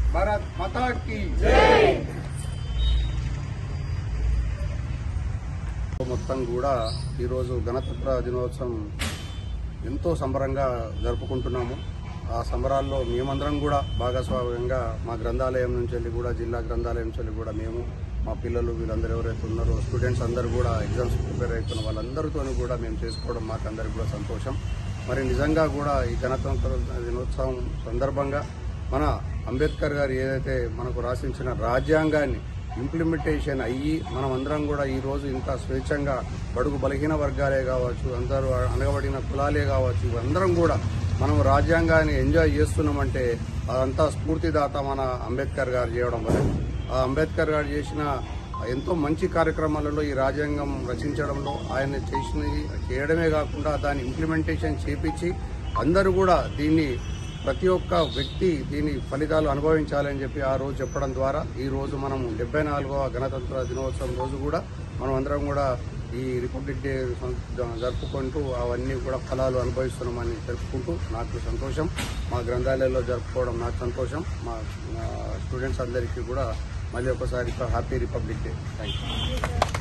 భారత్ మాతా కి మొత్తం కూడా ఈరోజు గణతంత్ర దినోత్సవం ఎంతో సంబరంగా జరుపుకుంటున్నాము ఆ సంబరాల్లో మేమందరం కూడా భాగస్వామ్యంగా మా గ్రంథాలయం నుంచి వెళ్ళి కూడా జిల్లా గ్రంథాలయం నుంచి వెళ్ళి కూడా మేము మా పిల్లలు వీళ్ళందరూ ఎవరైతే ఉన్నారో స్టూడెంట్స్ అందరూ కూడా ఎగ్జామ్స్ ప్రిపేర్ అవుతున్న వాళ్ళందరితో కూడా మేము చేసుకోవడం మాకు అందరికీ కూడా సంతోషం మరి నిజంగా కూడా ఈ గణతంత్ర దినోత్సవం సందర్భంగా మన అంబేద్కర్ గారు ఏదైతే మనకు రాసించిన రాజ్యాంగాన్ని ఇంప్లిమెంటేషన్ అయ్యి మనం అందరం కూడా ఈ రోజు ఇంత స్వేచ్ఛంగా బడుగు బలహీన వర్గాలే కావచ్చు అందరూ అనగబడిన కులాలే కావచ్చు ఇవందరం కూడా మనం రాజ్యాంగాన్ని ఎంజాయ్ చేస్తున్నామంటే అదంతా స్ఫూర్తిదాత మన అంబేద్కర్ గారు చేయడం వల్ల ఆ అంబేద్కర్ గారు చేసిన ఎంతో మంచి కార్యక్రమాలలో ఈ రాజ్యాంగం రచించడంలో ఆయన చేసిన చేయడమే కాకుండా దాన్ని ఇంప్లిమెంటేషన్ చేపించి అందరూ కూడా దీన్ని ప్రతి ఒక్క వ్యక్తి దీని ఫలితాలు అనుభవించాలని చెప్పి ఆ రోజు చెప్పడం ద్వారా ఈ రోజు మనం డెబ్బై నాలుగవ గణతంత్ర దినోత్సవం రోజు కూడా మనం అందరం కూడా ఈ రిపబ్లిక్ డే సం- జరుపుకుంటూ అవన్నీ కూడా ఫలాలు అనుభవిస్తున్నామని తెలుపుకుంటూ నాకు సంతోషం మా గ్రంథాలయాల్లో జరుపుకోవడం నాకు సంతోషం మా స్టూడెంట్స్ అందరికీ కూడా మళ్ళీ ఒకసారి happy republic day thank you